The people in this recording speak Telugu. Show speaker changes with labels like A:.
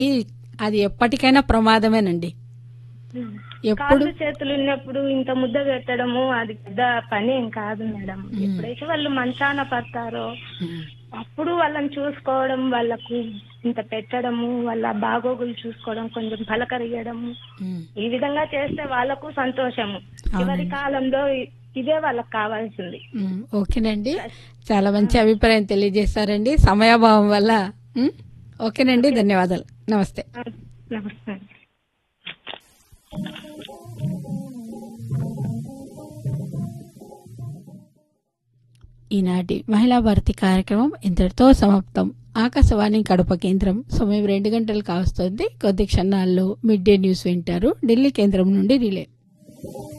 A: అది ఎప్పటికైనా ప్రమాదమేనండి ఎప్పుడు
B: కాళ్ళు చేతులు ఉన్నప్పుడు ఇంత ముద్ద పెట్టడము అది పెద్ద పని ఏం కాదు మేడం ఎప్పుడైతే వాళ్ళు మంచాన పడతారో
A: ఉమ్,
B: అప్పుడు వాళ్ళని చూసుకోవడం వాళ్ళకు ఇంత పెట్టడము వాళ్ళ బాగోగులు చూసుకోవడం కొంచెం పలకరియడము
A: ఉమ్.
B: ఈ విధంగా చేస్తే వాళ్ళకు సంతోషము చివరి కాలంలో ఇ- ఇదే వాళ్ళకి కావాల్సింది
A: ఉమ్, ఓకేనండి చాలా మంచి అభిప్రాయం తెలియజేశారండి సమయాభావం వల్ల ఉమ్, ఓకేనండి ధన్యవాదాలు నమస్తే
B: ఆ, నమస్తే
A: ఈనాటి మహిళా భారతి కార్యక్రమం ఇంతటితో సమాప్తం ఆకాశవాణి కడప కేంద్రం సమయం రెండు గంటలు కావస్తోంది కొద్ది క్షణాల్లో మిడ్ డే న్యూస్ వింటారు ఢిల్లీ కేంద్రం నుండి రిలే